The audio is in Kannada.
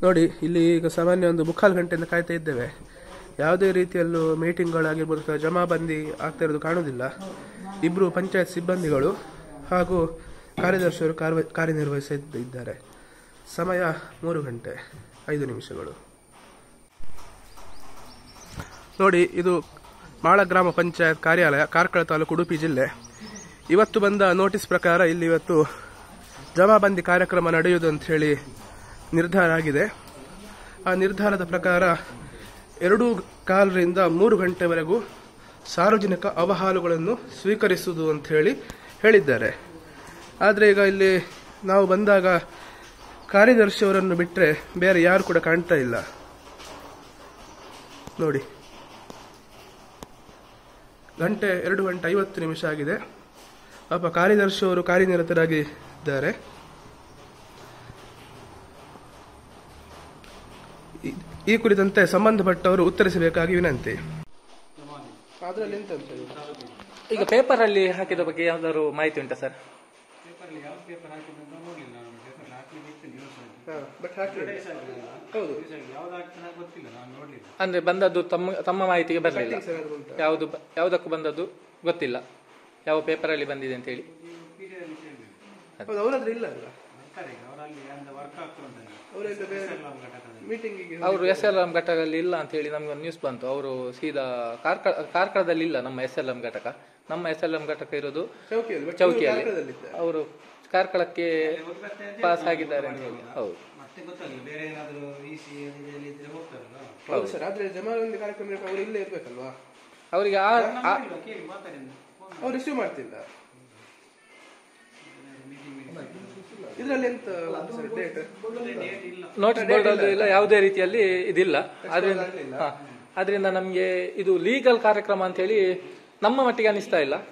ನೋಡಿ ಇಲ್ಲಿ ಈಗ ಸಾಮಾನ್ಯ ಒಂದು ಮುಕ್ಕಾಲು ಗಂಟೆಯಿಂದ ಕಾಯ್ತಾ ಇದ್ದೇವೆ ಯಾವುದೇ ರೀತಿಯಲ್ಲೂ ಮೀಟಿಂಗ್ಗಳಾಗಿರ್ಬೋದು ಅಥವಾ ಜಮಾಬಂದಿ ಆಗ್ತಾ ಇರೋದು ಕಾಣುವುದಿಲ್ಲ ಇಬ್ಬರು ಪಂಚಾಯತ್ ಸಿಬ್ಬಂದಿಗಳು ಹಾಗೂ ಕಾರ್ಯದರ್ಶಿಯವರು ಕಾರ್ಯ ಕಾರ್ಯನಿರ್ವಹಿಸಿದ್ದಾರೆ ಸಮಯ ಮೂರು ಗಂಟೆ ಐದು ನಿಮಿಷಗಳು ನೋಡಿ ಇದು ಮಾಳ ಗ್ರಾಮ ಪಂಚಾಯತ್ ಕಾರ್ಯಾಲಯ ಕಾರ್ಕಳ ತಾಲೂಕು ಉಡುಪಿ ಜಿಲ್ಲೆ ಇವತ್ತು ಬಂದ ನೋಟಿಸ್ ಪ್ರಕಾರ ಇಲ್ಲಿ ಇವತ್ತು ಜಮಾಬಂದಿ ಕಾರ್ಯಕ್ರಮ ನಡೆಯುವುದು ಅಂತ ಹೇಳಿ ನಿರ್ಧಾರ ಆಗಿದೆ ಆ ನಿರ್ಧಾರದ ಪ್ರಕಾರ ಎರಡು ಕಾಲರಿಂದ ಮೂರು ಗಂಟೆವರೆಗೂ ಸಾರ್ವಜನಿಕ ಅವಹಾಲುಗಳನ್ನು ಸ್ವೀಕರಿಸುವುದು ಅಂತ ಹೇಳಿ ಹೇಳಿದ್ದಾರೆ ಆದರೆ ಈಗ ಇಲ್ಲಿ ನಾವು ಬಂದಾಗ ಕಾರ್ಯದರ್ಶಿಯವರನ್ನು ಬಿಟ್ಟರೆ ಬೇರೆ ಯಾರು ಕೂಡ ಕಾಣ್ತಾ ಇಲ್ಲ ನೋಡಿ ಗಂಟೆ ಎರಡು ಗಂಟೆ ಐವತ್ತು ನಿಮಿಷ ಆಗಿದೆ ಪಾಪ ಕಾರ್ಯದರ್ಶಿಯವರು ಕಾರ್ಯನಿರತರಾಗಿದ್ದಾರೆ ಈ- ಈ ಕುರಿತಂತೆ ಸಂಬಂಧಪಟ್ಟವರು ಉತ್ತರಿಸಬೇಕಾಗಿ ವಿನಂತಿ ಅದರಲ್ಲಿ ಎಂತ ಅಂತ ಹೇಳಿ? ಈಗ ಪೇಪರ್ ಅಲ್ಲಿ ಹಾಕಿದ ಬಗ್ಗೆ ಯಾವ್ದಾದ್ರು ಮಾಹಿತಿ ಉಂಟಾ ಸರ್ ಹಾ, but ಹಾಕ್ಲಿಲ್ಲ. ಹೌದು ಅಂದ್ರೆ ಬಂದದ್ದು ತಮ್ಮ ತಮ್ಮ ಮಾಹಿತಿಗೆ ಬರಲಿಲ್ಲ ಸರ್, ಅದು ಉಂಟಾ? ಯಾವುದು ಬ- ಯಾವುದಕ್ಕೂ ಬಂದದ್ದು ಗೊತ್ತಿಲ್ಲ ಯಾವ ಪೇಪರ್ ಅಲ್ಲಿ ಬಂದಿದೆ ಅಂತ ಹೇಳಿ ಹೌದು ಅವರತ್ರ ಇಲ್ಲ ಅಲ್ಲ ಅವರೆಲ್ಲ ಬೇರೆ ಮೀಟಿಂಗಿಗೆ ಅವರು ಎಸ್ ಎಲ್ ಎಂ ಘಟಕದಲ್ಲಿ ಇಲ್ಲ ಅಂತ ಹೇಳಿ ನಮ್ಗೆ ನ್ಯೂಸ್ ಬಂತು ಅವರು ಸೀದಾ ಕಾರ್ಕಳ ಕಾರ್ಕಳದಲ್ಲಿ ಇಲ್ಲ ನಮ್ಮ ಎಸ್ ಎಲ್ ಎಂ ಘಟಕ ನಮ್ಮ ಎಸ್ ಎಲ್ ಎಂ ಘಟಕ ಇರೋದು ಚೌಕಿಯಲ್ಲಿ but ಚೌಕಿಯಲ್ಲಿ ಇವರು ಕಾರ್ಕಳದಲ್ಲಿದ್ದಾರೆ. ಅವರು ಕಾರ್ಕಳಕ್ಕೆ ಪಾಸ್ ಆಗಿದ್ದಾರೆ ಅಂತ ಹೇಳಿ ಹೌದು ಹೌದು ಸರ್ ಆದ್ರೆ ಜಮಾಬಂದಿ ಕಾರ್ಯಕ್ರಮ ಇರುವಾಗ ಅವರು ಇಲ್ಲೇ ಇರ್ಬೇಕಲ್ವಾ ಅವರಿಗೆ ಆ ಆ- ಅವ್ರು ರಿಸೀವ್ ಮಾಡ್ತಿಲ್ಲ ಇದರಲ್ಲಿ ಎಂತ ಸರ್ ಡೇಟ್ ನೋಟಿಸ್ ಬೋರ್ಡ್ ಅಲ್ಲಿ ಇಲ್ಲ ಯಾವುದೇ ರೀತಿಯಲ್ಲಿ ಇದಿಲ್ಲ ಆದ್ರಿಂದ ಹಾ. ಆದ್ರಿಂದ ನಮ್ಗೆ ಇದು ಲೀಗಲ್ ಕಾರ್ಯಕ್ರಮ ಅಂತ ಹೇಳಿ ನಮ್ಮ ಮಟ್ಟಿಗೆ ಅನಿಸ್ತಾ ಇಲ್ಲ